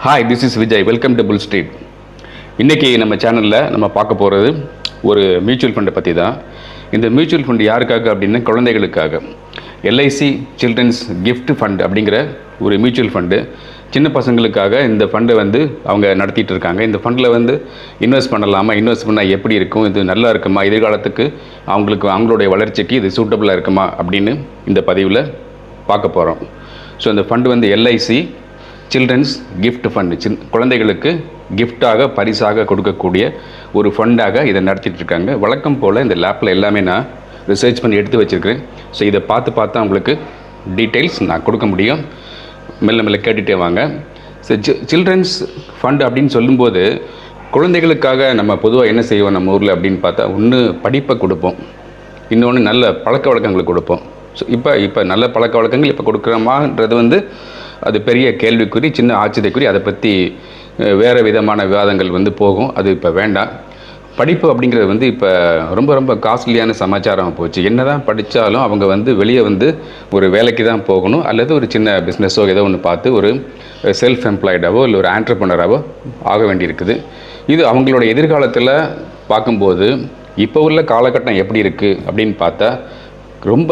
hi this is Vijay welcome to bull street இன்றைக்கி நம்ம சேனலில் நம்ம பார்க்க போகிறது ஒரு மியூச்சுவல் ஃபண்டை பற்றி தான் இந்த மியூச்சுவல் ஃபண்ட் யாருக்காக அப்படின்னா குழந்தைகளுக்காக எல்ஐசி சில்ட்ரன்ஸ் gift ஃபண்ட் அப்படிங்கிற ஒரு மியூச்சுவல் ஃபண்டு சின்ன பசங்களுக்காக இந்த ஃபண்டை வந்து அவங்க நடத்திட்டு இருக்காங்க இந்த ஃபண்டில் வந்து இன்வெஸ்ட் பண்ணலாமா இன்வெஸ்ட் பண்ணால் எப்படி இருக்கும் இது நல்லா இருக்குமா எதிர்காலத்துக்கு அவங்களுக்கு அவங்களுடைய வளர்ச்சிக்கு இது சூட்டபுளாக இருக்குமா அப்படின்னு இந்த பதிவில் பார்க்க போகிறோம் ஸோ இந்த ஃபண்டு வந்து எல்ஐசி சில்ட்ரன்ஸ் gift ஃபண்டு சின் குழந்தைகளுக்கு கிஃப்டாக பரிசாக கொடுக்கக்கூடிய ஒரு ஃபண்டாக இதை நடத்திட்டு இருக்காங்க வழக்கம் போல் இந்த லேப்பில் எல்லாமே நான் ரிசர்ச் பண்ணி எடுத்து வச்சுருக்கிறேன் ஸோ இதை பார்த்து பார்த்து அவங்களுக்கு டீட்டெயில்ஸ் நான் கொடுக்க முடியும் மெல்ல மெல்ல கேட்டுகிட்டே வாங்க ஸோ சில்ட்ரன்ஸ் ஃபண்ட் அப்படின்னு சொல்லும்போது குழந்தைகளுக்காக நம்ம பொதுவாக என்ன செய்வோம் நம்ம ஊரில் அப்படின்னு பார்த்தா ஒன்று படிப்பை கொடுப்போம் இன்னொன்று நல்ல பழக்க வழக்கங்களை கொடுப்போம் ஸோ இப்போ இப்போ நல்ல பழக்க வழக்கங்கள் இப்போ கொடுக்குறோமான்றது வந்து அது பெரிய கேள்விக்குறி சின்ன ஆச்சரியக்குறி அதை பற்றி அஹ், வேறு விதமான விவாதங்கள் வந்து போகும் அது இப்போ வேண்டாம் படிப்பு அப்படிங்கிறது வந்து இப்போ ரொம்ப ரொம்ப காஸ்ட்லியான சமாச்சாரம் போச்சு என்ன தான் படித்தாலும் அவங்க வந்து வெளியே வந்து ஒரு வேலைக்கு தான் போகணும் அல்லது ஒரு சின்ன பிஸ்னஸோ ஏதோ ஒன்று பார்த்து ஒரு செல்ஃப் எம்ப்ளாய்டாவோ இல்லை ஒரு ஆண்டர்பனராகவோ ஆக வேண்டியிருக்குது இது அவங்களோட எதிர்காலத்தில் பார்க்கும்போது இப்போ உள்ள காலகட்டம் எப்படி இருக்குது அப்படின்னு பார்த்தா ரொம்ப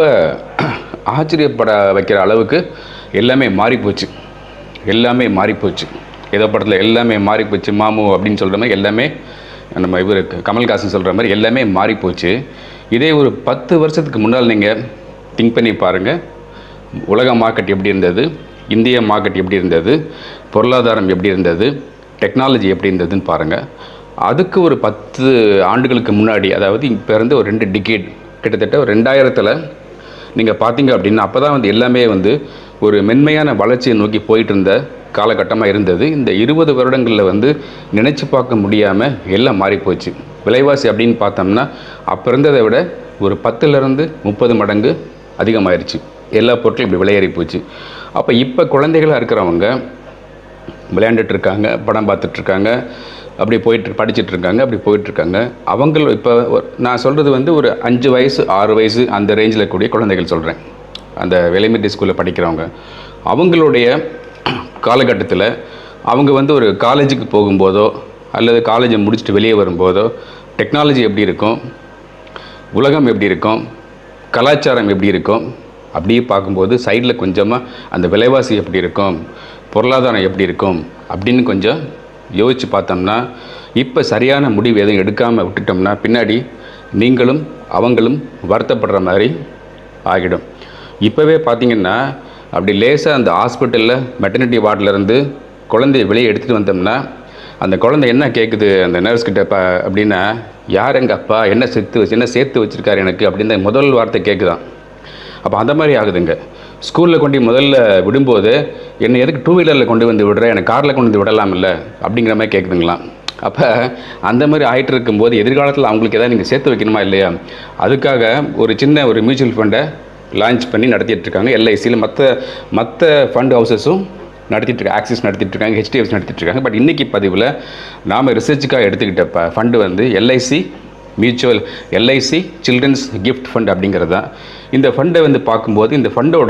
ஆச்சரியப்பட வைக்கிற அளவுக்கு எல்லாமே மாறிப்போச்சு எல்லாமே மாறிப்போச்சு ஏதோ படத்தில் எல்லாமே மாறிப்போச்சு மாமு அப்படின்னு சொல்கிற மாதிரி எல்லாமே நம்ம இவர் கமல்ஹாசன் சொல்கிற மாதிரி எல்லாமே மாறிப்போச்சு இதே ஒரு பத்து வருஷத்துக்கு முன்னால் நீங்கள் திங்க் பண்ணி பாருங்கள் உலக மார்க்கெட் எப்படி இருந்தது இந்திய மார்க்கெட் எப்படி இருந்தது பொருளாதாரம் எப்படி இருந்தது டெக்னாலஜி எப்படி இருந்ததுன்னு பாருங்கள் அதுக்கு ஒரு பத்து ஆண்டுகளுக்கு முன்னாடி அதாவது இப்போ இருந்து ஒரு ரெண்டு டிகேட் கிட்டத்தட்ட ஒரு ரெண்டாயிரத்தில் நீங்கள் பார்த்தீங்க அப்படின்னா அப்போ தான் வந்து எல்லாமே வந்து ஒரு மென்மையான வளர்ச்சியை நோக்கி போயிட்டு இருந்த காலகட்டமாக இருந்தது இந்த இருபது வருடங்களில் வந்து நினச்சி பார்க்க முடியாமல் எல்லாம் மாறிப்போச்சு விலைவாசி அப்படின்னு பார்த்தோம்னா அப்போ இருந்ததை விட ஒரு பத்துலேருந்து முப்பது மடங்கு அதிகமாயிருச்சு எல்லா பொருட்களும் இப்படி விலையேறி போச்சு அப்போ இப்போ குழந்தைகளாக இருக்கிறவங்க விளையாண்டுட்டு இருக்காங்க படம் பார்த்துட்டு இருக்காங்க அப்படி போயிட்டு படிச்சுட்டு இருக்காங்க அப்படி போயிட்டு இருக்காங்க அவங்க இப்போ ஒரு- நான் சொல்கிறது வந்து ஒரு அஞ்சு வயசு ஆறு வயசு அந்த ரேஞ்சில் கூடிய குழந்தைகள் சொல்கிறேன் அந்த எலிமெண்ட்ரி ஸ்கூலில் படிக்கிறவங்க அவங்களுடைய காலகட்டத்தில் அவங்க வந்து ஒரு காலேஜுக்கு போகும்போதோ அல்லது காலேஜை முடிச்சுட்டு வெளியே வரும்போதோ டெக்னாலஜி எப்படி இருக்கும் உலகம் எப்படி இருக்கும் கலாச்சாரம் எப்படி இருக்கும் அப்படியே பார்க்கும்போது சைடில் கொஞ்சமாக அந்த விலைவாசி எப்படி இருக்கும் பொருளாதாரம் எப்படி இருக்கும் அப்படின்னு கொஞ்சம் யோசித்து பார்த்தோம்னா இப்போ சரியான முடிவு எதுவும் எடுக்காமல் விட்டுட்டோம்னா பின்னாடி நீங்களும் அவங்களும் வருத்தப்படுற மாதிரி ஆகிடும் இப்போவே பார்த்தீங்கன்னா அப்படி லேசாக அந்த ஹாஸ்பிட்டலில் மெட்டர்னிட்டி வார்டிலேருந்து குழந்தைய வெளியே எடுத்துகிட்டு வந்தோம்னா அந்த குழந்தை என்ன கேட்குது அந்த நர்ஸ் கிட்ட ப அப்படின்னா யார் எங்கள் அப்பா என்ன சேர்த்து வச்சு என்ன சேர்த்து வச்சுருக்காரு எனக்கு அப்படின்னு முதல் வார்த்தை கேட்குதான் அப்போ அந்த மாதிரி ஆகுதுங்க ஸ்கூலில் கொண்டு போய் முதல்ல விடும்போது என்னை எதுக்கு டூ வீலரில் கொண்டு வந்து விடுற எனக்கு காரில் கொண்டு வந்து விடலாம் இல்லை அப்படிங்கிற மாதிரி கேட்குதுங்களாம் அப்போ அந்த மாதிரி ஆயிட்டு இருக்கும்போது எதிர்காலத்தில் அவங்களுக்கு எதாவது நீங்கள் சேர்த்து வைக்கணுமா இல்லையா அதுக்காக ஒரு சின்ன ஒரு மியூச்சுவல் ஃபண்டை லான்ச் பண்ணி நடத்திட்டு இருக்காங்க எல்ஐசியில் மற்ற மற்ற ஃபண்ட் ஹவுசஸும் நடத்திட்டு இருக்காங்க ஆக்சிஸ் நடத்திட்டு இருக்காங்க ஹெச்டிஎஃப்சி நடத்திட்டு இருக்காங்க பட் இன்னைக்கு பதிவில் நாம் ரிசர்ச்சுக்காக எடுத்துக்கிட்ட ப ஃபண்டு வந்து LIC mutual LIC children's gift fund அப்படிங்கிறது தான் இந்த ஃபண்டை வந்து பார்க்கும்போது இந்த ஃபண்டோட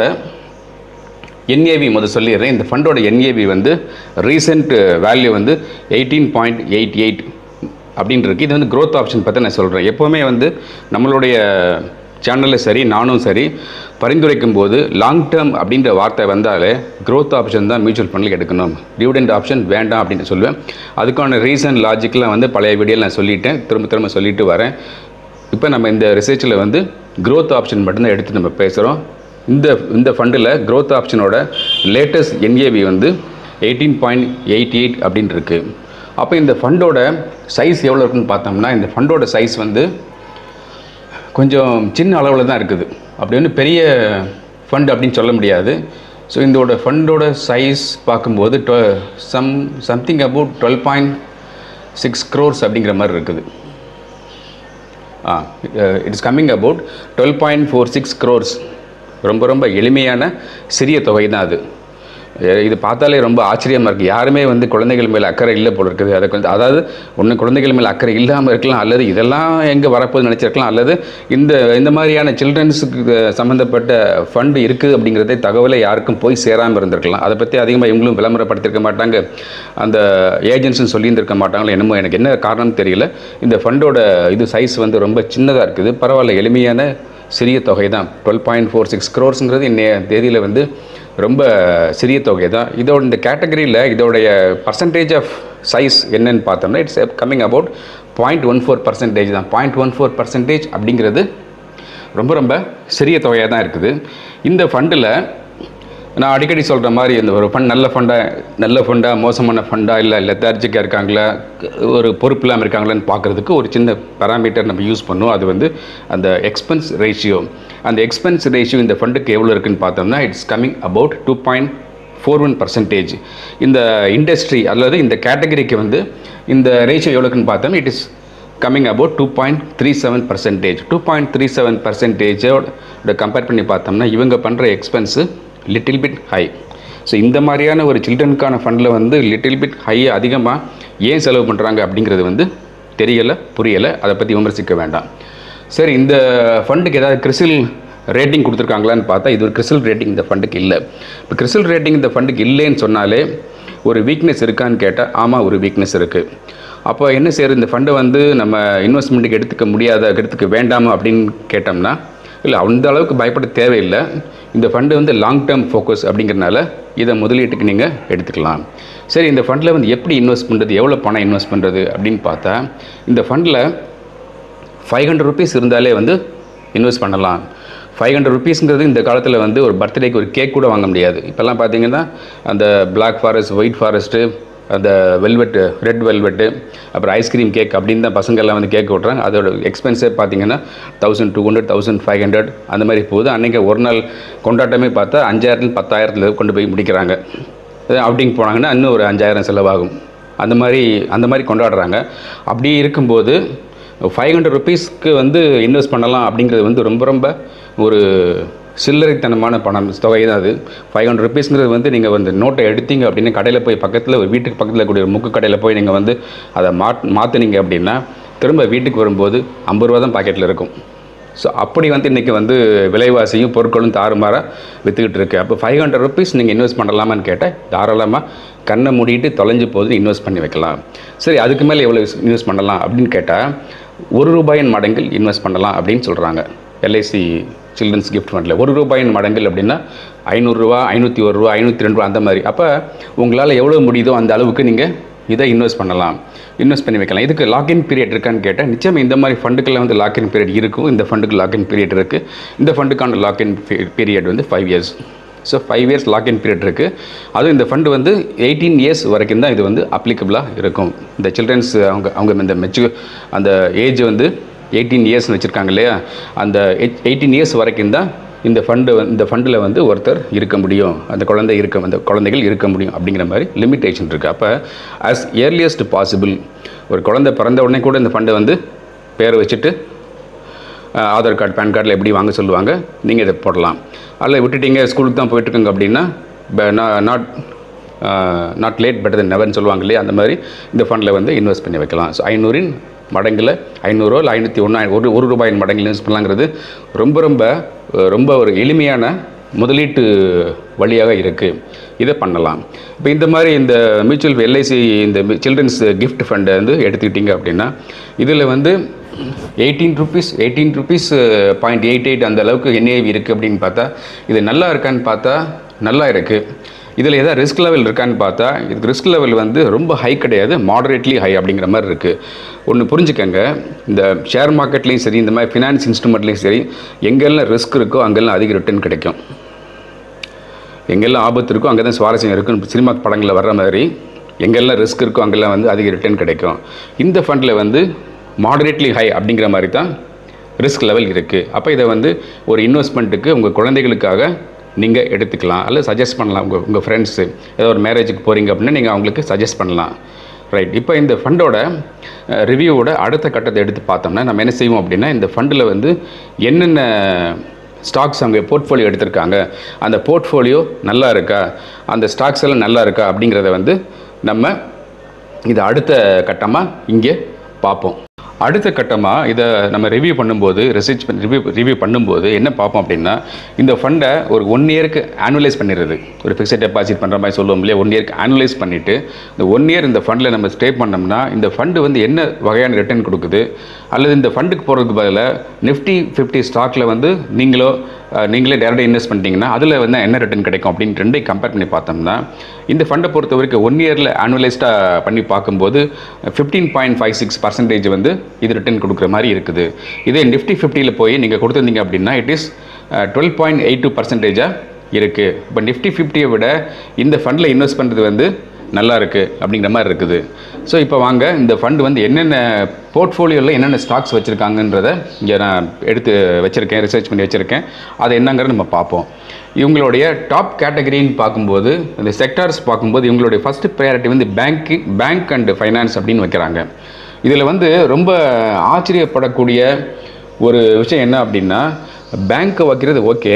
என்ஏவி முதல் சொல்லிடுறேன் இந்த ஃபண்டோட என்ஏவி வந்து ரீசெண்ட் வேல்யூ வந்து எயிட்டீன் பாயிண்ட் எயிட் எயிட் அப்படின்னு இருக்கு இது வந்து growth ஆப்ஷன் பற்றி நான் சொல்கிறேன் எப்போவுமே வந்து நம்மளுடைய சேனலில் சரி நானும் சரி பரிந்துரைக்கும் போது லாங் டேர்ம் அப்படின்ற வார்த்தை வந்தாலே growth ஆப்ஷன் தான் மியூச்சுவல் ஃபண்டில் எடுக்கணும் டிவிடெண்ட் ஆப்ஷன் வேண்டாம் அப்படின்னு சொல்லுவேன் அதுக்கான ரீசன் லாஜிக்லாம் வந்து பழைய வீடியோவில் நான் சொல்லிட்டேன் திரும்ப திரும்ப சொல்லிட்டு வரேன் இப்போ நம்ம இந்த ரிசர்ச்சில் வந்து growth ஆப்ஷன் மட்டும்தான் எடுத்து நம்ம பேசுகிறோம் இந்த இந்த ஃபண்டில் growth ஆப்ஷனோட லேட்டஸ்ட் என்ஏவி வந்து எயிட்டீன் பாயிண்ட் எயிட் எயிட் அப்படின்னு இருக்கு அப்போ இந்த ஃபண்டோட சைஸ் எவ்வளோ இருக்குன்னு பார்த்தோம்னா இந்த ஃபண்டோட சைஸ் வந்து கொஞ்சம் சின்ன அளவில் தான் இருக்குது அப்படி ஒன்றும் பெரிய ஃபண்ட் அப்படின்னு சொல்ல முடியாது ஸோ இதோட ஃபண்டோட சைஸ் பார்க்கும்போது டுவ some something about twelve point six crores அப்படிங்கிற மாதிரி இருக்குது ah it is coming about twelve point four six crores ரொம்ப ரொம்ப எளிமையான சிறிய தொகை தான் அது எ- இது பார்த்தாலே ரொம்ப ஆச்சரியமாக இருக்குது யாருமே வந்து குழந்தைகள் மேலே அக்கறை இல்லை போல இருக்குது அதுக்கு வந்து அதாவது ஒன்று குழந்தைகள் மேலே அக்கறை இல்லாமல் இருக்கலாம் அல்லது இதெல்லாம் எங்கே வரப்போகுது நினச்சிருக்கலாம் அல்லது இந்த இந்த மாதிரியான சில்ட்ரன்ஸுக்கு சம்மந்தப்பட்ட ஃபண்டு இருக்குது அப்படிங்கிறதே தகவலை யாருக்கும் போய் சேராமல் இருந்திருக்கலாம் அதை பற்றி அதிகமாக இவங்களும் விளம்பரப்படுத்தியிருக்க மாட்டாங்க அந்த ஏஜென்ட்ஸும் சொல்லியிருந்திருக்க மாட்டாங்களோ என்னமோ எனக்கு என்ன காரணம் தெரியல இந்த ஃபண்டோட இது சைஸ் வந்து ரொம்ப சின்னதாக இருக்குது பரவாயில்ல எளிமையான சிறிய தொகை தான் டுவெல் பாயிண்ட் ஃபோர் சிக்ஸ் க்ரோர்ஸுங்கிறது இன்னைய தேதியில் வந்து ரொம்ப சிறிய தொகை தான் இதோட இந்த கேட்டகரியில் இதோடைய பர்சன்டேஜ் ஆஃப் சைஸ் என்னன்னு பார்த்தோம்னா it's coming about point one four percentage தான் பாயிண்ட் ஒன் ஃபோர் பர்சன்டேஜ் அப்படிங்கிறது ரொம்ப ரொம்ப சிறிய தொகையாக தான் இருக்குது இந்த ஃபண்டில் நான் அடிக்கடி சொல்கிற மாதிரி இந்த ஒரு ஃபண்ட் நல்ல ஃபண்டா நல்ல ஃபண்டா மோசமான ஃபண்டா இல்லை லெத்தார்ஜிக்காக இருக்காங்களா ஒரு பொறுப்பு இல்லாமல் இருக்காங்களான்னு பார்க்குறதுக்கு ஒரு சின்ன பேராமீட்டர் நம்ம யூஸ் பண்ணுவோம் அது வந்து அந்த எக்ஸ்பென்ஸ் ரேஷியோ அந்த எக்ஸ்பென்ஸ் ரேஷியோ இந்த ஃபண்டுக்கு எவ்வளோ இருக்குன்னு பார்த்தோம்னா it's coming about two point four one percentage இந்த இண்டஸ்ட்ரி அல்லது இந்த கேட்டகரிக்கு வந்து இந்த ரேஷியோ எவ்வளோக்குன்னு பார்த்தோம் it is coming about two point three seven percentage two point three seven பர்சன்டேஜோட கம்பேர் பண்ணி பார்த்தோம்னா இவங்க பண்ணுற expense little bit high so இந்த மாதிரியான ஒரு சில்ட்ரனுக்கான ஃபண்டில் வந்து லிட்டில் பிட் ஹை அதிகமாக ஏன் செலவு பண்ணுறாங்க அப்படிங்கிறது வந்து தெரியலை புரியலை அதை பற்றி விமர்சிக்க வேண்டாம் சரி இந்த ஃபண்டுக்கு ஏதாவது கிறிசில் ரேட்டிங் கொடுத்துருக்காங்களான்னு பார்த்தா இது ஒரு கிறிசில் ரேட்டிங் இந்த ஃபண்டுக்கு இல்லை இப்போ கிறிசில் ரேட்டிங் இந்த ஃபண்டுக்கு இல்லைன்னு சொன்னாலே ஒரு வீக்னஸ் இருக்கான்னு கேட்டால் ஆமாம் ஒரு வீக்னஸ் இருக்குது அப்போ என்ன செய்யறது இந்த ஃபண்டை வந்து நம்ம இன்வெஸ்ட்மெண்ட்டுக்கு எடுத்துக்க முடியாத எடுத்துக்க வேண்டாமா அப்படின்னு கேட்டோம்னா இல்லை அந்த அளவுக்கு பயப்பட தேவையில்லை இந்த ஃபண்டு வந்து லாங் டேர்ம் ஃபோக்கஸ் அப்படிங்கிறனால இதை முதலீட்டுக்கு நீங்கள் எடுத்துக்கலாம் சரி இந்த ஃபண்டில் வந்து எப்படி இன்வெஸ்ட் பண்ணுறது எவ்வளோ பணம் இன்வெஸ்ட் பண்ணுறது அப்படின்னு பார்த்தா இந்த ஃபண்டில் ஃபைவ் ஹண்ட்ரட் ருபீஸ் இருந்தாலே வந்து இன்வெஸ்ட் பண்ணலாம் ஃபைவ் ஹண்ட்ரட் ருபீஸ்ங்கிறது இந்த காலத்தில் வந்து ஒரு பர்த்டேக்கு ஒரு கேக் கூட வாங்க முடியாது இப்போல்லாம் பார்த்தீங்கன்னா அந்த பிளாக் ஃபாரஸ்ட் ஒயிட் ஃபாரஸ்ட்டு அந்த வெல்வெட்டு ரெட் வெல்வெட்டு அப்புறம் ஐஸ்கிரீம் கேக் அப்படின்னு தான் பசங்கள்லாம் வந்து கேக் விட்றாங்க அதோட எக்ஸ்பென்ஸே பார்த்தீங்கன்னா thousand two hundred thousand five hundred அந்த மாதிரி போகுது அன்றைக்கி ஒரு நாள் கொண்டாட்டமே பார்த்தா அஞ்சாயிரத்துல பத்தாயிரத்தில் கொண்டு போய் முடிக்கிறாங்க அவுட்டிங் போனாங்கன்னா இன்னும் ஒரு அஞ்சாயிரம் செலவாகும் அந்த மாதிரி அந்த மாதிரி கொண்டாடுறாங்க அப்படி இருக்கும்போது ஃபைவ் ஹண்ட்ரட் ருபீஸ்க்கு வந்து இன்வெஸ்ட் பண்ணலாம் அப்படிங்கிறது வந்து ரொம்ப ரொம்ப ஒரு சில்லறைத்தனமான பணம் தொகை தான் அது ஃபைவ் ஹண்ட்ரட் ருபீஸ்ங்கிறது வந்து நீங்கள் வந்து நோட்டை எடுத்தீங்க அப்படின்னு கடையில் போய் பக்கத்தில் ஒரு வீட்டுக்கு பக்கத்தில் கூடிய ஒரு முக்கு கடையில் போய் நீங்கள் வந்து அதை மாட் மாற்றினீங்க அப்படின்னா திரும்ப வீட்டுக்கு வரும்போது ஐம்பது ரூபா தான் பாக்கெட்டில் இருக்கும் ஸோ அப்படி வந்து இன்றைக்கி வந்து விலைவாசியும் பொருட்களும் தாறுமாறாக விற்றுக்கிட்டு இருக்கு அப்போ ஃபைவ் ஹண்ட்ரட் ருபீஸ் நீங்கள் இன்வெஸ்ட் பண்ணலாமான்னு கேட்டால் தாராளமாக கண்ணை மூடிட்டு தொலைஞ்சு போது இன்வெஸ்ட் பண்ணி வைக்கலாம் சரி அதுக்கு மேலே எவ்வளோ இன்வெஸ்ட் பண்ணலாம் அப்படின்னு கேட்டால் ஒரு ரூபாயின் மடங்கில் இன்வெஸ்ட் பண்ணலாம் அப்படின்னு சொல்கிறாங்க எல்ஐசி சில்ட்ரன்ஸ் கிஃப்ட் ஃபண்டில் ஒரு ரூபாயின் மடங்கில் அப்படின்னா ஐநூறுரூவா ஐநூற்றி ஒரு ரூபா ஐநூற்றி ரெண்டு ரூபா அந்த மாதிரி அப்போ உங்களால் எவ்வளோ முடியுதோ அந்த அளவுக்கு நீங்கள் இதை இன்வெஸ்ட் பண்ணலாம் இன்வெஸ்ட் பண்ணி வைக்கலாம் இதுக்கு லாக்இன் பீரியட் இருக்கான்னு கேட்டால் நிச்சயம் இந்த மாதிரி ஃபண்டுக்கெல்லாம் வந்து லாக்இன் பீரியட் இருக்கும் இந்த ஃபண்டுக்கு லாக்இன் பீரியட் இருக்குது இந்த ஃபண்டுக்கான லாக்இன் பீரியட் வந்து five years so five years lock in period இருக்குது அதுவும் இந்த ஃபண்டு வந்து எயிட்டீன் இயர்ஸ் வரைக்கும் தான் இது வந்து அப்ளிகபிளாக இருக்கும் இந்த சில்ட்ரன்ஸ் அவங்க அவங்க இந்த மெச்சு அந்த ஏஜ் வந்து எயிட்டீன் இயர்ஸ்னு வச்சுருக்காங்க இல்லையா அந்த எயிட்டீன் இயர்ஸ் வரைக்கும் தான் இந்த ஃபண்டு இந்த ஃபண்டில் வந்து ஒருத்தர் இருக்க முடியும் அந்த குழந்தை இருக்க அந்த குழந்தைகள் இருக்க முடியும் அப்படிங்கிற மாதிரி லிமிட்டேஷன் இருக்குது அப்போ as earliest பாசிபிள் ஒரு குழந்தை பிறந்த உடனே கூட இந்த ஃபண்டை வந்து பேர் வச்சுட்டு அஹ், ஆதார் கார்டு பேன் கார்டில் எப்படி வாங்க சொல்லுவாங்க நீங்கள் இதை போடலாம் அல்ல விட்டுட்டீங்க ஸ்கூலுக்கு தான் போயிட்டுருக்கங்க அப்படின்னா not not late better then நெவர்னு சொல்லுவாங்க இல்லையா அந்த மாதிரி இந்த ஃபண்டில் வந்து இன்வெஸ்ட் பண்ணி வைக்கலாம் ஸோ ஐநூறின் மடங்கில் ஐநூறுரூவா இல்லை ஐநூற்றி ஒன்று ஒரு ஒரு ரூபாயின் மடங்கில் இன்வெஸ்ட் பண்ணலாங்கிறது ரொம்ப ரொம்ப அஹ், ரொம்ப ஒரு எளிமையான முதலீட்டு வழியாக இருக்குது இதை பண்ணலாம் இப்போ இந்த மாதிரி இந்த மியூச்சுவல் எல்ஐசி இந்த சில்ட்ரன்ஸ் கிஃப்ட் ஃபண்டை வந்து எடுத்துக்கிட்டிங்க அப்படின்னா இதில் வந்து eighteen rupees eighteen rupees point eight eight அந்த அளவுக்கு என்ஏவி இருக்குது அப்படின்னு பார்த்தா இது நல்லா இருக்கான்னு பார்த்தா நல்லா இருக்குது இதில் எதாவது ரிஸ்க் லெவல் இருக்கான்னு பார்த்தா இதுக்கு ரிஸ்க் லெவல் வந்து ரொம்ப ஹை கிடையாது மாடரேட்லி ஹை அப்படிங்கிற மாதிரி இருக்குது ஒன்று புரிஞ்சுக்கங்க இந்த ஷேர் மார்க்கெட்லேயும் சரி இந்த மாதிரி ஃபினான்ஸ் இன்ஸ்ட்ருமெண்ட்லேயும் சரி எங்கெல்லாம் ரிஸ்க் இருக்கோ அங்கெல்லாம் அதிக ரிட்டர்ன் கிடைக்கும் எங்கெல்லாம் ஆபத்து இருக்கோ அங்கே தான் சுவாரஸ்யம் இருக்குன்னு சினிமா படங்களில் வர்ற மாதிரி எங்கெல்லாம் ரிஸ்க் இருக்கோ அங்கெல்லாம் வந்து அதிக ரிட்டர்ன் கிடைக்கும் இந்த ஃபண்டில் வந்து மாடரேட்லி ஹை அப்படிங்கிற மாதிரி தான் ரிஸ்க் லெவல் இருக்குது அப்போ இதை வந்து ஒரு இன்வெஸ்ட்மெண்ட்டுக்கு உங்கள் குழந்தைகளுக்காக நீங்கள் எடுத்துக்கலாம் அல்ல சஜஸ்ட் பண்ணலாம் உங்கள் உங்கள் ஃப்ரெண்ட்ஸு ஏதோ ஒரு மேரேஜுக்கு போகிறீங்க அப்படின்னா நீங்கள் அவங்களுக்கு சஜஸ்ட் பண்ணலாம் ரைட் இப்போ இந்த ஃபண்டோட ரிவ்யூவோட அடுத்த கட்டத்தை எடுத்து பார்த்தோம்னா நம்ம என்ன செய்வோம் அப்படின்னா இந்த ஃபண்டில் வந்து என்னென்ன ஸ்டாக்ஸ் அவங்க போர்ட்ஃபோலியோ எடுத்திருக்காங்க அந்த போர்ட்ஃபோலியோ நல்லா இருக்கா அந்த ஸ்டாக்ஸ் எல்லாம் நல்லா இருக்கா அப்படிங்கிறத வந்து நம்ம இதை அடுத்த கட்டமாக இங்கே பார்ப்போம் அடுத்த கட்டமாக இதை நம்ம ரிவ்யூ பண்ணும்போது ரிசர்ச் பண்ணி ரிவ்யூ ரிவ்யூ பண்ணும்போது என்ன பார்ப்போம் அப்படின்னா இந்த ஃபண்டை ஒரு ஒன் இயருக்கு ஆனுவலைஸ் பண்ணிடுறது ஒரு ஃபிக்ஸட் டெபாசிட் பண்ணுற மாதிரி சொல்லுவோம் இல்லையா ஒன் இயருக்கு ஆனுவலைஸ் பண்ணிவிட்டு இந்த ஒன் இயர் இந்த ஃபண்டில் நம்ம ஸ்டே பண்ணோம்னா இந்த ஃபண்டு வந்து என்ன வகையான ரிட்டர்ன் கொடுக்குது அல்லது இந்த ஃபண்டுக்கு போகிறதுக்கு பதிலாக நிஃப்டி ஃபிஃப்டி ஸ்டாக்கில் வந்து நீங்களோ அஹ், நீங்களே டேரெக்டாக இன்வெஸ்ட் பண்ணிட்டீங்கன்னா அதில் வந்து என்ன ரிட்டர்ன் கிடைக்கும் அப்படின்னு ரெண்டையும் கம்பேர் பண்ணி பார்த்தோம்னா இந்த ஃபண்டை பொறுத்த வரைக்கும் ஒன் இயரில் ஆனுவலைஸ்டாக பண்ணி பார்க்கும்போது fifteen point five six percentage வந்து இது ரிட்டர்ன் கொடுக்குற மாதிரி இருக்குது இதே நிஃப்டி ஃபிஃப்டியில் போய் நீங்கள் கொடுத்துருந்தீங்க அப்படின்னா it is twelve point eight two பர்சன்டேஜாக இருக்குது இப்போ நிஃப்டி ஃபிஃப்டியை விட இந்த ஃபண்டில் இன்வெஸ்ட் பண்ணுறது வந்து நல்லா இருக்குது அப்படிங்கிற மாதிரி இருக்குது ஸோ இப்போ வாங்க இந்த ஃபண்ட் வந்து என்னென்ன போர்ட்ஃபோலியோவில் என்னென்ன ஸ்டாக்ஸ் வச்சுருக்காங்கன்றத இங்கே நான் எடுத்து வச்சுருக்கேன் ரிசர்ச் பண்ணி வச்சுருக்கேன் அது என்னங்கிறத நம்ம பார்ப்போம் இவங்களுடைய டாப் கேட்டகரின்னு பார்க்கும்போது இந்த செக்டார்ஸ் பார்க்கும்போது இவங்களுடைய ஃபஸ்ட்டு ப்ரையாரிட்டி வந்து பேங்கிங் பேங்க் அண்ட் ஃபைனான்ஸ் அப்படின்னு வைக்கிறாங்க இதில் வந்து ரொம்ப ஆச்சரியப்படக்கூடிய ஒரு விஷயம் என்ன அப்படின்னா பேங்க்கை வைக்கிறது ஓகே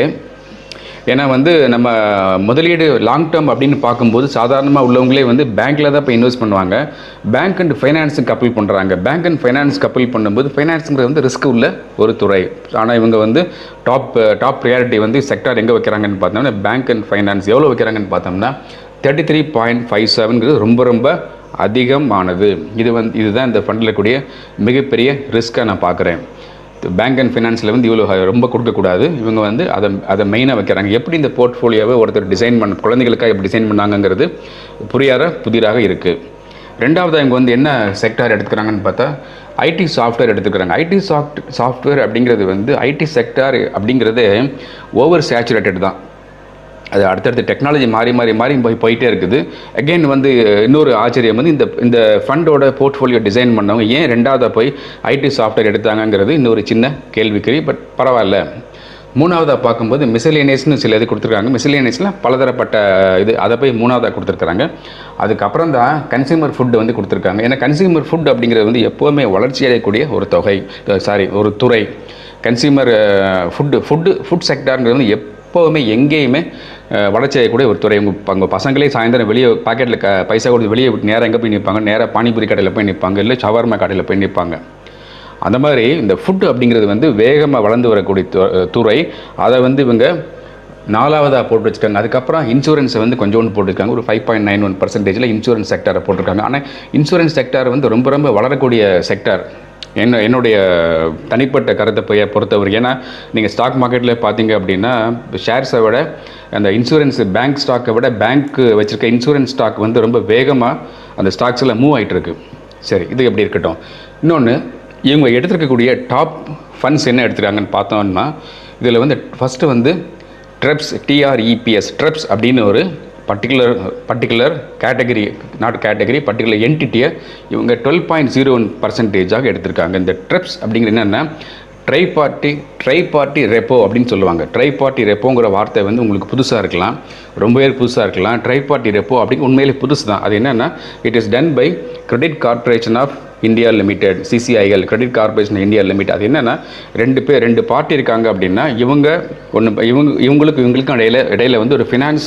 ஏன்னா வந்து நம்ம முதலீடு லாங் டேர்ம் அப்படின்னு பார்க்கும்போது சாதாரணமாக உள்ளவங்களே வந்து பேங்க்கில் தான் இப்போ இன்வெஸ்ட் பண்ணுவாங்க பேங்க் அண்ட் ஃபைனான்ஸுக்கு கப்பல் பண்ணுறாங்க பேங்க் அண்ட் ஃபைனான்ஸ் கப்பல் பண்ணும்போது ஃபைனான்ஸுங்கிறது வந்து ரிஸ்க் உள்ள ஒரு துறை ஆனால் இவங்க வந்து டாப் டாப் ப்ரியாரிட்டி வந்து செக்டார் எங்கே வைக்கிறாங்கன்னு பார்த்தோம்னா பேங்க் அண்ட் ஃபைனான்ஸ் எவ்வளோ வைக்கிறாங்கன்னு பார்த்தோம்னா தேர்ட்டி த்ரீ பாயிண்ட் ஃபைவ் செவன்ங்கிறது ரொம்ப ரொம்ப அதிகமானது இது வந்து இதுதான் இந்த ஃபண்டில் கூடிய மிகப்பெரிய ரிஸ்க்காக நான் பார்க்குறேன் பேங்க் அண்ட் ஃபினான்ஸில் வந்து இவ்வளோ ஹ- ரொம்ப கொடுக்கக்கூடாது இவங்க வந்து அதை அதை மெயினாக வைக்கிறாங்க எப்படி இந்த போர்ட்ஃபோலியோவை ஒருத்தர் டிசைன் பண்ண குழந்தைகளுக்காக எப்படி டிசைன் பண்ணாங்கங்கிறது புரியாத புதிராக இருக்குது ரெண்டாவது இவங்க வந்து என்ன செக்டார் எடுத்துக்கிறாங்கன்னு பார்த்தா ஐடி சாஃப்ட்வேர் எடுத்துக்கிறாங்க ஐடி சாஃப்ட் சாஃப்ட்வேர் அப்படிங்கிறது வந்து ஐடி செக்டார் அப்படிங்கிறது ஓவர் சேச்சுரேட்டட் தான் அது அடுத்தடுத்த டெக்னாலஜி மாறி மாறி மாறி போய் போயிட்டே இருக்குது அகைன் வந்து இன்னொரு ஆச்சரியம் வந்து இந்த இந்த ஃபண்டோட போர்ட்ஃபோலியோ டிசைன் பண்ணவங்க ஏன் ரெண்டாவதாக போய் ஐடி சாஃப்ட்வேர் எடுத்தாங்கங்கிறது இன்னொரு சின்ன கேள்விக்குறி பட் பரவாயில்ல மூணாவதாக பார்க்கும்போது மிசலேனியஸ்னு சில இது கொடுத்துருக்காங்க மிசலேனியஸில் பலதரப்பட்ட இது அதை போய் மூணாவதாக கொடுத்துருக்காங்க அதுக்கப்புறம் தான் கன்சியூமர் ஃபுட் வந்து கொடுத்துருக்காங்க ஏன்னா கன்சியூமர் ஃபுட் அப்படிங்கிறது வந்து எப்போவுமே வளர்ச்சி அடையக்கூடிய ஒரு தொகை சாரி ஒரு துறை கன்சியூமர் ஃபுட்டு ஃபுட்டு ஃபுட் செக்டார்ங்கிறது வந்து எப்போவுமே எங்கேயுமே அஹ், வளர்ச்சி அடையக்கூடிய ஒரு துறை உங்கள் உங்கள் பசங்களே சாயந்தரம் வெளியே பாக்கெட்டில் க பைசா கொடுத்து வெளியே விட்டு நேராக எங்கே போய் நிற்பாங்க நேராக பானிபூரி கடையில் போய் நிற்பாங்க இல்லை ஷவர்மா கடையில் போய் நிற்பாங்க அந்த மாதிரி இந்த ஃபுட்டு அப்படிங்கிறது வந்து வேகமாக வளர்ந்து வரக்கூடிய து- துறை அதை வந்து இவங்க நாலாவதாக போட்டு வச்சுருக்காங்க அதுக்கப்புறம் இன்சூரன்ஸை வந்து கொஞ்சோண்டு போட்டிருக்காங்க ஒரு ஃபைவ் பாயிண்ட் நைன் ஒன் பர்சன்டேஜில் இன்சூரன்ஸ் செக்டாரை போட்டிருக்காங்க ஆனால் இன்சூரன்ஸ் செக்டார் வந்து ரொம்ப ரொம்ப வளரக்கூடிய செக்டார் என்ன என்னுடைய தனிப்பட்ட கருத்தை போய் பொறுத்தவரை ஏன்னா நீங்கள் ஸ்டாக் மார்க்கெட்டில் பார்த்தீங்க அப்படின்னா ஷேர்ஸை விட அந்த இன்சூரன்ஸ் பேங்க் ஸ்டாக்கை விட பேங்க் வச்சுருக்க இன்சூரன்ஸ் ஸ்டாக் வந்து ரொம்ப வேகமாக அந்த ஸ்டாக்ஸ் எல்லாம் மூவ் ஆயிட்டு இருக்கு சரி இது எப்படி இருக்கட்டும் இன்னொன்று இவங்க எடுத்திருக்கக்கூடிய டாப் ஃபண்ட்ஸ் என்ன எடுத்துருக்காங்கன்னு பார்த்தோம்னா இதில் வந்து ஃபஸ்ட்டு வந்து ட்ரெப்ஸ் டிஆர்இபிஎஸ் ட்ரெப்ஸ் அப்படின்னு ஒரு particular particular category not category particular என்டிட்டியை இவங்க டுவெல் பாயிண்ட் ஜீரோ ஒன் பர்சன்டேஜாக எடுத்திருக்காங்க இந்த ட்ரெப்ஸ் அப்படிங்கிறது என்னென்னா tri party tri party repo அப்படின்னு சொல்லுவாங்க ட்ரை பார்ட்டி ரெப்போங்கிற வார்த்தை வந்து உங்களுக்கு புதுசாக இருக்கலாம் ரொம்பவே புதுசாக இருக்கலாம் ட்ரை பார்ட்டி ரெப்போ அப்படிங்க உண்மையிலே புதுசு தான் அது என்னென்னா it is done by Credit Corporation of India Limited CCIL Credit Corporation India Limited அது என்னென்னா ரெண்டு பேர் ரெண்டு பார்ட்டி இருக்காங்க அப்படின்னா இவங்க ஒன்று இவங்க இவங்களுக்கு இவங்களுக்கும் இடையில இடையில வந்து ஒரு ஃபினான்ஸ்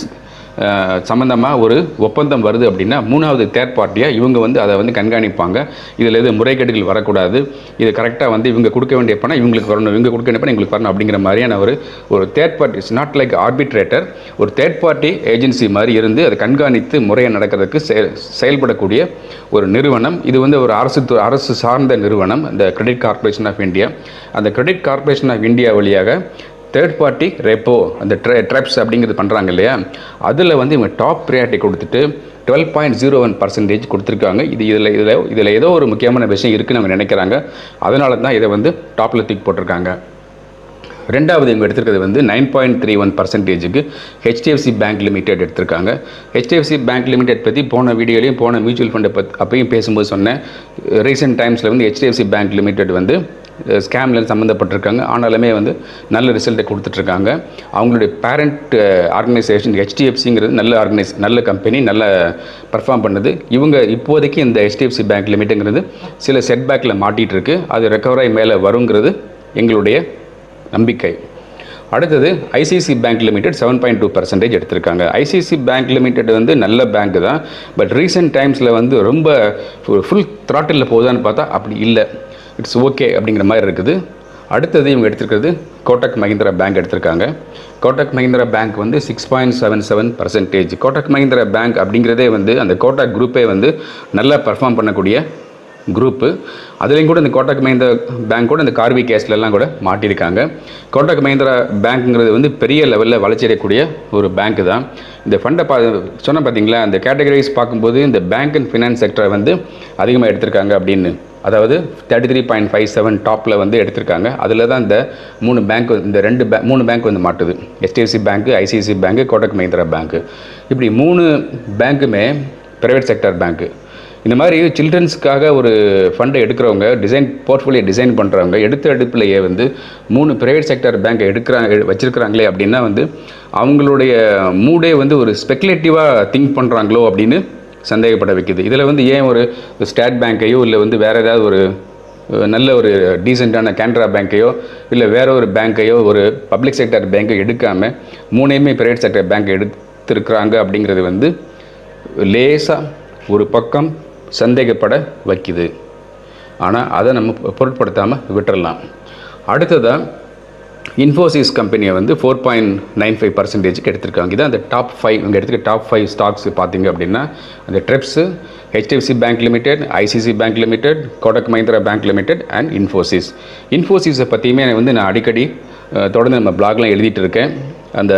சம்மந்தமாக ஒரு ஒப்பந்தம் வருது அப்படின்னா மூணாவது தேர்ட் பார்ட்டியாக இவங்க வந்து அதை வந்து கண்காணிப்பாங்க இதில் எது முறைகேடுகள் வரக்கூடாது இது கரெக்டாக வந்து இவங்க கொடுக்க வேண்டிய பணம் இவங்களுக்கு வரணும் இவங்க கொடுக்க வேண்டிய பணம் இவங்களுக்கு வரணும் அப்படிங்கிற மாதிரியான ஒரு ஒரு third party it's not like arbitrator ஒரு தேர்ட் பார்ட்டி ஏஜென்சி மாதிரி இருந்து அதை கண்காணித்து முறையை நடக்கிறதுக்கு செய- செயல்படக்கூடிய ஒரு நிறுவனம் இது வந்து ஒரு அரசு து- அரசு சார்ந்த நிறுவனம் இந்த கிரெடிட் கார்ப்பரேஷன் ஆஃப் இந்தியா அந்த கிரெடிட் கார்ப்பரேஷன் ஆஃப் இந்தியா வழியாக தேர்ட் பார்ட்டி ரெப்போ அந்த ட்ரெ ட்ரெப்ஸ் அப்படிங்கிறது பண்ணுறாங்க இல்லையா அதில் வந்து இவங்க டாப் ப்ரியாரிட்டி கொடுத்துட்டு twelve point zero one percentage கொடுத்துருக்காங்க இது இதில் இதில் இதில் ஏதோ ஒரு முக்கியமான விஷயம் இருக்குன்னு அவங்க நினைக்கிறாங்க அதனால தான் இதை வந்து டாப்பில் தூக்கி போட்டிருக்காங்க ரெண்டாவது இவங்க எடுத்திருக்கிறது வந்து நைன் பாயிண்ட் த்ரீ ஒன் பர்சன்டேஜுக்கு ஹெச்டிஎஃப்சி பேங்க் லிமிடெட் எடுத்திருக்காங்க ஹெச்டிஎஃப்சி பேங்க் லிமிடெட் பற்றி போன வீடியோலையும் போன மியூச்சுவல் ஃபண்டை பற்றி அப்பயும் பேசும்போது சொன்னேன் ரீசெண்ட் டைம்ஸில் வந்து ஹெச்டிஎஃப்சி பேங்க் லிமிடெட் வந்து ஸ்கேமில் சம்மந்தப்பட்டிருக்காங்க ஆனாலுமே வந்து நல்ல ரிசல்ட்டை கொடுத்துட்ருக்காங்க அவங்களுடைய பேரண்ட் ஆர்கனைசேஷன் ஹெச்டிஎஃப்சிங்கிறது நல்ல ஆர்கனைஸ் நல்ல கம்பெனி நல்ல பர்ஃபார்ம் பண்ணுது இவங்க இப்போதைக்கு இந்த ஹெச்டிஎஃப்சி பேங்க் லிமிட்டுங்கிறது சில செட்பேக்கில் மாட்டிகிட்டு இருக்கு அது ரெக்கவராகி மேலே வருங்கிறது எங்களுடைய நம்பிக்கை அடுத்தது ICICI Bank Limited seven point two percentage எடுத்திருக்காங்க ஐசிசி பேங்க் லிமிடெட் வந்து நல்ல பேங்க் தான் பட் ரீசெண்ட் டைம்ஸில் வந்து ரொம்ப ஃபுல் த்ராட்டில் போகுதான்னு பார்த்தா அப்படி இல்லை இட்ஸ் ஓகே அப்படிங்கிற மாதிரி இருக்குது அடுத்தது இவங்க எடுத்திருக்கிறது கோட்டக் மஹிந்திரா பேங்க் எடுத்திருக்காங்க கோட்டக் மஹிந்திரா பேங்க் வந்து six point seven seven percentage Kotak Mahindra Bank அப்படிங்கிறதே வந்து அந்த கோட்டக் குரூப்பே வந்து நல்லா பர்ஃபார்ம் பண்ணக்கூடிய குரூப்பு அதுலேயும் கூட இந்த கோட்டக் மஹிந்திரா பேங்க் கூட இந்த கார்வி கேஸ்லலாம் கூட மாட்டியிருக்காங்க கோட்டக் மஹிந்திரா பேங்க்குங்கிறது வந்து பெரிய லெவலில் வளர்ச்சியடையக்கூடிய ஒரு பேங்க் தான் இந்த ஃபண்டை பா சொன்ன பார்த்தீங்களா அந்த கேட்டகரிஸ் பார்க்கும்போது இந்த பேங்க் அண்ட் ஃபினான்ஸ் செக்டரை வந்து அதிகமாக எடுத்திருக்காங்க அப்படின்னு அதாவது thirty three point five seven டாப்பில் வந்து எடுத்திருக்காங்க அதில் தான் இந்த மூணு பேங்க் இந்த ரெண்டு பே மூணு பேங்க் வந்து மாட்டுது HDFC பேங்க்கு ஐசிஐசி பேங்க்கு கோட்டக் மஹிந்திரா பேங்க்கு இப்படி மூணு பேங்க்குமே ப்ரைவேட் செக்டர் பேங்க்கு இந்த மாதிரி சில்ட்ரன்ஸ்க்காக ஒரு ஃபண்டை எடுக்கிறவங்க டிசைன் போர்ட்ஃபோலியோ டிசைன் பண்ணுறவங்க எடுத்த எடுப்புலையே வந்து மூணு ப்ரைவேட் செக்டர் பேங்க்கை எடுக்கிறாங்க வச்சுருக்கிறாங்களே அப்படின்னா வந்து அவங்களுடைய மூடே வந்து ஒரு ஸ்பெக்குலேட்டிவாக திங்க் பண்ணுறாங்களோ அப்படின்னு சந்தேகப்பட வைக்குது இதில் வந்து ஏன் ஒரு ஸ்டேட் பேங்க்கையோ இல்லை வந்து வேறு ஏதாவது ஒரு அஹ், நல்ல ஒரு டீசெண்டான கேனரா பேங்க்கையோ இல்லை வேற ஒரு பேங்க்கையோ ஒரு பப்ளிக் செக்டர் பேங்க்கை எடுக்காமல் மூணையுமே ப்ரைவேட் செக்டர் பேங்க் எடுத்திருக்கிறாங்க அப்படிங்கிறது வந்து லேசாக ஒரு பக்கம் சந்தேகப்பட வைக்குது ஆனால் அதை நம்ம பொருட்படுத்தாமல் விட்டுறலாம் அடுத்ததாக இன்ஃபோசிஸ் கம்பெனியை வந்து ஃபோர் பாயிண்ட் நைன் ஃபைவ் பர்சன்டேஜுக்கு எடுத்திருக்காங்க இதான் அந்த டாப் ஃபைவ் இங்கே எடுத்துக்க டாப் ஃபைவ் ஸ்டாக்ஸ் பார்த்தீங்க அப்படின்னா அந்த TREPS HDFC Bank Limited ICICI Bank Limited Kotak Mahindra Bank Limited and Infosys இன்ஃபோசிஸை பற்றியுமே வந்து நான் அடிக்கடி அஹ், தொடர்ந்து நம்ம பிளாக்லாம் எழுதிட்டு இருக்கேன் அந்த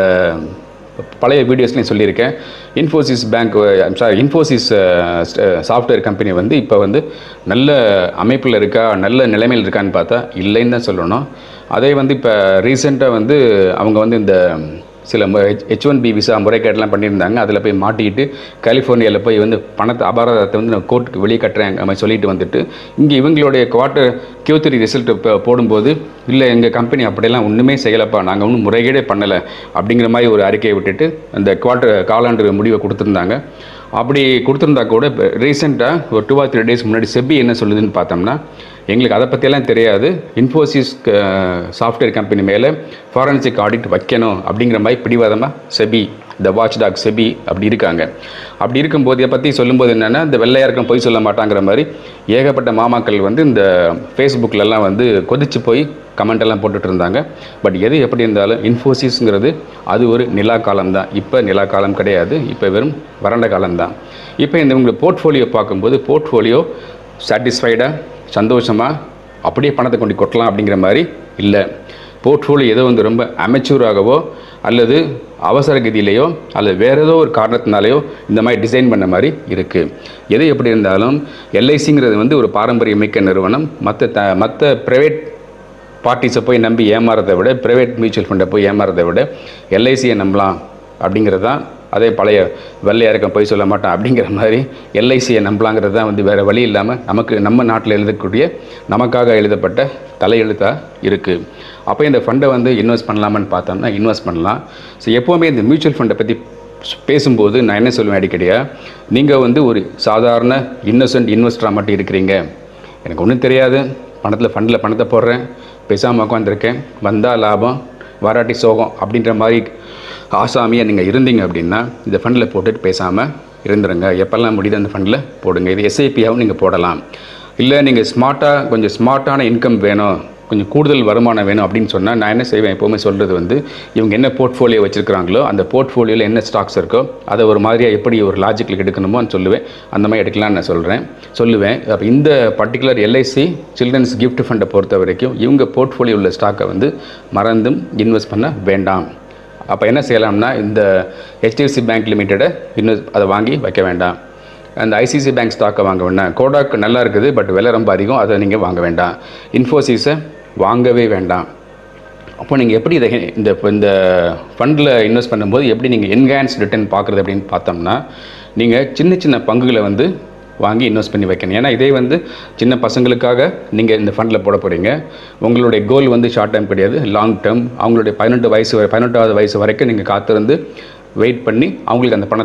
பழைய வீடியோஸ்லையும் சொல்லியிருக்கேன் Infosys bank sorry Infosys software company வந்து இப்போ வந்து நல்ல அமைப்பில் இருக்கா நல்ல நிலைமையில் இருக்கான்னு பார்த்தா இல்லைன்னு தான் சொல்லணும் அதே வந்து இப்போ ரீசெண்டாக வந்து அவங்க வந்து இந்த சில ஹெச் ஒன் பி விசா முறைகேடெல்லாம் பண்ணியிருந்தாங்க அதில் போய் மாட்டிக்கிட்டு கலிஃபோர்னியாவில் போய் வந்து பணத்தை அபராதத்தை வந்து நான் கோர்ட்டுக்கு வெளியே கட்டுறேன் மாதிரி சொல்லிட்டு வந்துட்டு இங்கே இவங்களுடைய குவார்ட்டர் கியூ த்ரீ ரிசல்ட் போடும்போது இல்லை எங்கள் கம்பெனி அப்படியெல்லாம் ஒன்றுமே செய்யலப்பா நாங்கள் ஒன்றும் முறைகேடே பண்ணலை அப்படிங்கிற மாதிரி ஒரு அறிக்கையை விட்டுட்டு அந்த குவார்ட்டர் காலாண்டு முடிவை கொடுத்துருந்தாங்க அப்படி கொடுத்துருந்தா கூட இப்போ ரீசெண்டாக ஒரு டூ ஆர் த்ரீ டேஸ் முன்னாடி செபி என்ன சொல்லுதுன்னு பார்த்தோம்னா எங்களுக்கு அதை பற்றியெல்லாம் தெரியாது இன்ஃபோசிஸ் சாஃப்ட்வேர் கம்பெனி மேலே ஃபாரன்சிக் ஆடிட் வைக்கணும் அப்படிங்கிற மாதிரி பிடிவாதமாக SEBI the watchdog SEBI அப்படி இருக்காங்க அப்படி இருக்கும்போது இதை பற்றி சொல்லும்போது என்னென்னா இந்த வெள்ளையாருக்கும் பொய் சொல்ல மாட்டாங்கிற மாதிரி ஏகப்பட்ட மாமாக்கள் வந்து இந்த ஃபேஸ்புக்கிலலாம் வந்து கொதிச்சு போய் கமெண்ட் எல்லாம் போட்டுட்டு இருந்தாங்க பட் எது எப்படி இருந்தாலும் இன்ஃபோசிஸ்ங்கிறது அது ஒரு நிலா காலம் தான் இப்போ நிலா காலம் கிடையாது இப்போ வெறும் வறண்ட காலம் தான் இப்போ இந்த உங்களுக்கு போர்ட்ஃபோலியோ பார்க்கும்போது போர்ட்ஃபோலியோ சாட்டிஸ்ஃபைடாக சந்தோஷமாக அப்படியே பணத்தை கொண்டு கொட்டலாம் அப்படிங்கிற மாதிரி இல்லை போர்ட்ஃபோலியோ ஏதோ வந்து ரொம்ப அமெச்சூராகவோ அல்லது அவசர கதியிலையோ அல்லது வேறு ஏதோ ஒரு காரணத்தினாலேயோ இந்த மாதிரி டிசைன் பண்ண மாதிரி இருக்குது எது எப்படி இருந்தாலும் எல்ஐசிங்கிறது வந்து ஒரு பாரம்பரியமிக்க நிறுவனம் மற்ற த மற்ற ப்ரைவேட் பார்ட்டிஸை போய் நம்பி ஏமாறதை விட ப்ரைவேட் மியூச்சுவல் ஃபண்டை போய் ஏமாறதை விட எல்ஐசியை நம்பலாம் அப்படிங்கிறது தான் அதே பழைய வெள்ளையாருக்கம் போய் சொல்ல மாட்டான் அப்படிங்கிற மாதிரி எல்ஐசியை நம்பலாங்கிறது தான் வந்து வேறு வழி இல்லாமல் நமக்கு நம்ம நாட்டில் எழுதக்கூடிய நமக்காக எழுதப்பட்ட தலையெழுத்தாக இருக்குது அப்போ இந்த ஃபண்டை வந்து இன்வெஸ்ட் பண்ணலாமான்னு பார்த்தோம்னா இன்வெஸ்ட் பண்ணலாம் ஸோ எப்போவுமே இந்த மியூச்சுவல் ஃபண்டை பற்றி பேசும்போது நான் என்ன சொல்லுவேன் அடிக்கடியா நீங்கள் வந்து ஒரு சாதாரண இன்னோசன்ட் இன்வெஸ்டராக மட்டும் இருக்கிறீங்க எனக்கு ஒன்றும் தெரியாது பணத்தில் ஃபண்டில் பணத்தை போடுறேன் பேசாமல் உட்காந்துருக்கேன் வந்தால் லாபம் வராட்டி சோகம் அப்படின்ற மாதிரி ஆசாமியாக நீங்கள் இருந்தீங்க அப்படின்னா இந்த ஃபண்டில் போட்டுட்டு பேசாமல் இருந்துருங்க எப்போல்லாம் முடியுது அந்த ஃபண்டில் போடுங்க இது எஸ்ஐபியாகவும் நீங்கள் போடலாம் இல்லை நீங்கள் ஸ்மார்ட்டாக கொஞ்சம் ஸ்மார்ட்டான இன்கம் வேணும் கொஞ்சம் கூடுதல் வருமானம் வேணும் அப்படின்னு சொன்னால் நான் என்ன செய்வேன் எப்போவுமே சொல்கிறது வந்து இவங்க என்ன போர்ட்ஃபோலியோ வச்சுருக்காங்களோ அந்த போர்ட்ஃபோலியோவில் என்ன ஸ்டாக்ஸ் இருக்கோ அதை ஒரு மாதிரியாக எப்படி ஒரு லாஜிக்கில் எடுக்கணுமோன்னு சொல்லுவேன் அந்த மாதிரி எடுக்கலாம்னு நான் சொல்கிறேன் சொல்லுவேன் அப்போ இந்த பர்டிகுலர் எல்ஐசி சில்ட்ரன்ஸ் gift ஃபண்டை பொறுத்த வரைக்கும் இவங்க போர்ட்ஃபோலியோ உள்ள ஸ்டாக்கை வந்து மறந்தும் இன்வெஸ்ட் பண்ண வேண்டாம் அப்போ என்ன செய்யலாம்னா இந்த ஹெச்டிஎஃப்சி பேங்க் லிமிட்டடை இன்வெஸ்ட் அதை வாங்கி வைக்க வேண்டாம் அந்த ஐசிசி பேங்க் ஸ்டாக்கை வாங்க வேண்டாம் கோடாக் நல்லா இருக்குது பட் விலை ரொம்ப அதிகம் அதை நீங்கள் வாங்க வேண்டாம் இன்ஃபோசிஸை வாங்கவே வேண்டாம் அப்போ நீங்கள் எப்படி இதை இந்த இப்போ இந்த ஃபண்டில் இன்வெஸ்ட் பண்ணும்போது எப்படி நீங்கள் என்ஹான்ஸ் ரிட்டர்ன் பார்க்குறது அப்படின்னு பார்த்தோம்னா நீங்கள் சின்ன சின்ன பங்குகளை வந்து வாங்கி இன்வெஸ்ட் பண்ணி வைக்கணும் ஏன்னா இதே வந்து சின்ன பசங்களுக்காக நீங்கள் இந்த ஃபண்டில் போட போகிறீங்க உங்களுடைய கோல் வந்து ஷார்ட் டைம் கிடையாது லாங் டேர்ம் அவங்களுடைய பதினெட்டு வயசு வரை- பதினெட்டாவது வயசு வரைக்கும் நீங்கள் காத்திருந்து வெயிட் பண்ணி அவங்களுக்கு அந்த பணத்தை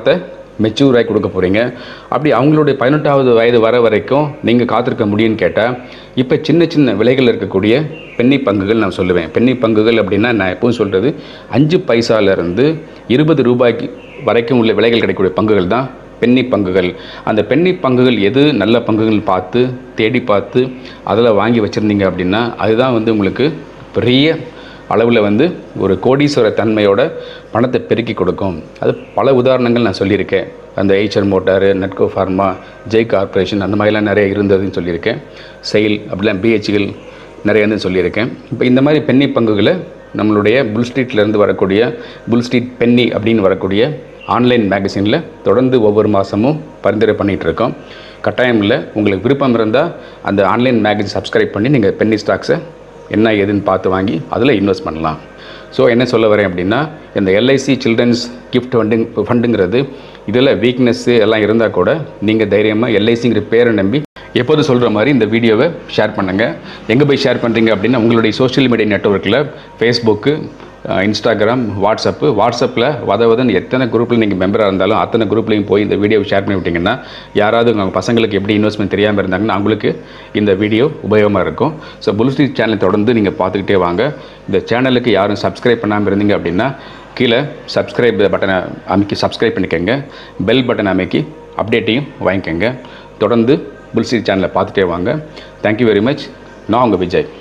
மெச்சூர் ஆகி கொடுக்க போகிறீங்க அப்படி அவங்களுடைய பதினெட்டாவது வயது வர வரைக்கும் நீங்கள் காத்திருக்க முடியும்னு கேட்டால் இப்போ சின்ன சின்ன விலைகள் இருக்கக்கூடிய பென்னி பங்குகள் நான் சொல்லுவேன் பென்னி பங்குகள் அப்படின்னா நான் எப்பவும் சொல்கிறது அஞ்சு பைசாலேருந்து இருபது ரூபாய்க்கு வரைக்கும் உள்ள விலைகள் கிடைக்கக்கூடிய பங்குகள் தான் பென்னி பங்குகள் அந்த பென்னி பங்குகள் எது நல்ல பங்குகள் பார்த்து தேடி பார்த்து அதில் வாங்கி வச்சுருந்தீங்க அப்படின்னா அதுதான் வந்து உங்களுக்கு பெரிய அளவில் வந்து ஒரு கோடீஸ்வர தன்மையோட பணத்தை பெருக்கி கொடுக்கும் அது பல உதாரணங்கள் நான் சொல்லியிருக்கேன் அந்த Eicher Motor Natco Pharma Jai Corporation அந்த மாதிரிலாம் நிறைய இருந்ததுன்னு சொல்லியிருக்கேன் செயில் அப்படிலாம் பிஹெச்கள் நிறைய வந்து சொல்லியிருக்கேன் இப்போ இந்த மாதிரி பென்னி பங்குகளை நம்மளுடைய புல் ஸ்ட்ரீட்லேருந்து வரக்கூடிய புல் ஸ்ட்ரீட் பென்னி அப்படின்னு வரக்கூடிய ஆன்லைன் மேகசினில் தொடர்ந்து ஒவ்வொரு மாதமும் பரிந்துரை பண்ணிகிட்டு இருக்கோம் கட்டாயம் இல்லை உங்களுக்கு விருப்பம் இருந்தால் அந்த ஆன்லைன் மேகசின் சப்ஸ்கிரைப் பண்ணி நீங்கள் பென்னி ஸ்டாக்ஸை என்ன ஏதுன்னு பார்த்து வாங்கி அதில் இன்வெஸ்ட் பண்ணலாம் ஸோ என்ன சொல்ல வரேன் அப்படின்னா இந்த எல்ஐசி சில்ட்ரன்ஸ் கிஃப்ட் ஃபண்டிங் ஃபண்டுங்கிறது இதில் வீக்னஸ்ஸு எல்லாம் இருந்தால் கூட நீங்கள் தைரியமாக எல்ஐசிங்கிற பேரை நம்பி எப்போது சொல்கிற மாதிரி இந்த வீடியோவை ஷேர் பண்ணுங்கள் எங்கே போய் ஷேர் பண்ணுறீங்க அப்படின்னா உங்களுடைய சோஷியல் மீடியா நெட்ஒர்க்கில் ஃபேஸ்புக்கு இன்ஸ்டாகிராம் வாட்ஸ்அப்பு வாட்ஸ்அப்பில் வதவதன் எத்தனை குரூப்பில் நீங்கள் மெம்பராக இருந்தாலும் அத்தனை குரூப்லையும் போய் இந்த வீடியோவை ஷேர் பண்ணி விட்டிங்கன்னா யாராவது உங்கள் பசங்களுக்கு எப்படி இன்வெஸ்ட்மெண்ட் தெரியாமல் இருந்தாங்கன்னா அவங்களுக்கு இந்த வீடியோ உபயோகமாக இருக்கும் ஸோ புல்ஸ்ட்ரீ சேனலை தொடர்ந்து நீங்கள் பார்த்துக்கிட்டே வாங்க இந்த சேனலுக்கு யாரும் சப்ஸ்கிரைப் பண்ணாமல் இருந்தீங்க அப்படின்னா கீழே சப்ஸ்கிரைப் பட்டனை அமைக்கி சப்ஸ்கிரைப் பண்ணிக்கோங்க பெல் பட்டன் அமைக்கி அப்டேட்டையும் வாங்கிக்கோங்க தொடர்ந்து புல்ஸ்ட்ரீட் சேனலை பார்த்துட்டே வாங்க தேங்க்யூ வெரி மச் நான் உங்கள் விஜய்